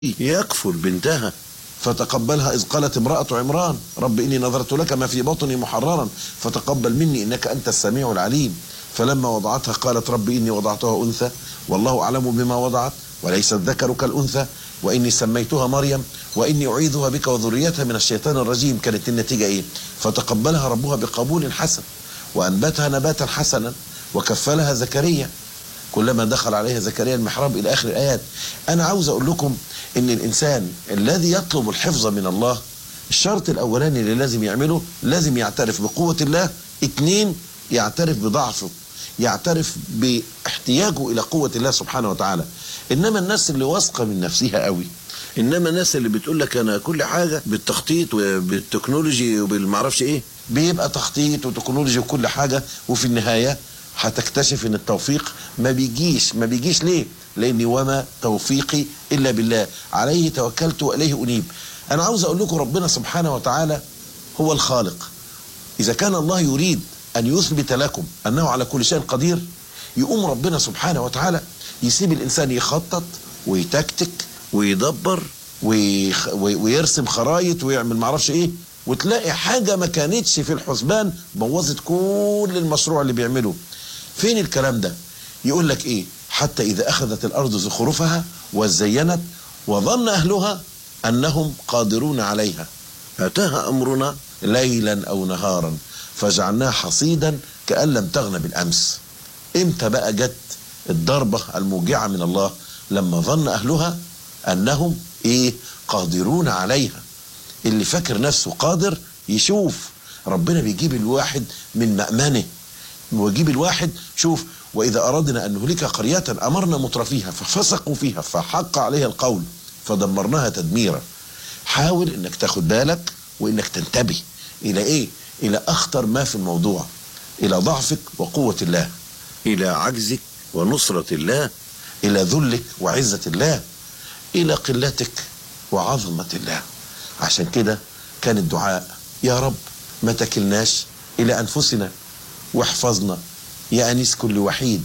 يكفل بنتها فتقبلها إذ قالت امرأة عمران رب إني نظرت لك ما في بطني محررا فتقبل مني إنك أنت السميع العليم فلما وضعتها قالت رب إني وضعتها أنثى والله أعلم بما وضعت وليس الذكر كالأنثى وإني سميتها مريم وإني أعيذها بك وذريتها من الشيطان الرجيم كانت النتيجة إيه فتقبلها ربها بقبول حسن وأنبتها نباتا حسنا وكفلها زكريا كلما دخل عليها زكريا المحراب إلى آخر الآيات أنا عاوز أقول لكم إن الإنسان الذي يطلب الحفظ من الله الشرط الأولاني اللي لازم يعمله لازم يعترف بقوة الله اتنين يعترف بضعفه يعترف باحتياجه إلى قوة الله سبحانه وتعالى إنما الناس اللي واثقة من نفسها قوي إنما الناس اللي بتقول لك أنا كل حاجة بالتخطيط وبالتكنولوجي وبالمعرفش إيه بيبقى تخطيط وتكنولوجي وكل حاجة وفي النهاية هتكتشف ان التوفيق ما بيجيش ما بيجيش ليه لاني وما توفيقي الا بالله عليه توكلت واليه انيب انا عاوز اقول لكم ربنا سبحانه وتعالى هو الخالق اذا كان الله يريد ان يثبت لكم انه على كل شيء قدير يقوم ربنا سبحانه وتعالى يسيب الانسان يخطط ويتكتك ويدبر ويخ ويرسم خرايط ويعمل معرفش ايه وتلاقي حاجة ما كانتش في الحسبان بوظت كل المشروع اللي بيعمله فين الكلام ده يقول لك ايه حتى اذا اخذت الارض زخرفها وزينت وظن اهلها انهم قادرون عليها اتاها امرنا ليلا او نهارا فجعلناها حصيدا كان لم تغن بالامس امتى بقى جت الضربه الموجعه من الله لما ظن اهلها انهم ايه قادرون عليها اللي فاكر نفسه قادر يشوف ربنا بيجيب الواحد من مأمنه ويجيب الواحد شوف وإذا أردنا أن نهلك قرية أمرنا مترفيها ففسقوا فيها فحق عليها القول فدمرناها تدميرا حاول انك تاخد بالك وانك تنتبه الى ايه الى اخطر ما في الموضوع الى ضعفك وقوة الله الى عجزك ونصرة الله الى ذلك وعزة الله الى قلتك وعظمة الله عشان كده كان الدعاء يا رب ما تكلناش الى انفسنا واحفظنا يا انيس كل وحيد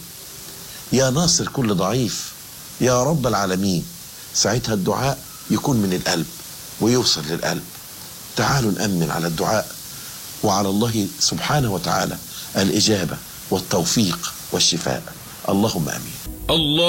يا ناصر كل ضعيف يا رب العالمين ساعتها الدعاء يكون من القلب ويوصل للقلب تعالوا نأمن على الدعاء وعلى الله سبحانه وتعالى الإجابة والتوفيق والشفاء اللهم آمين الله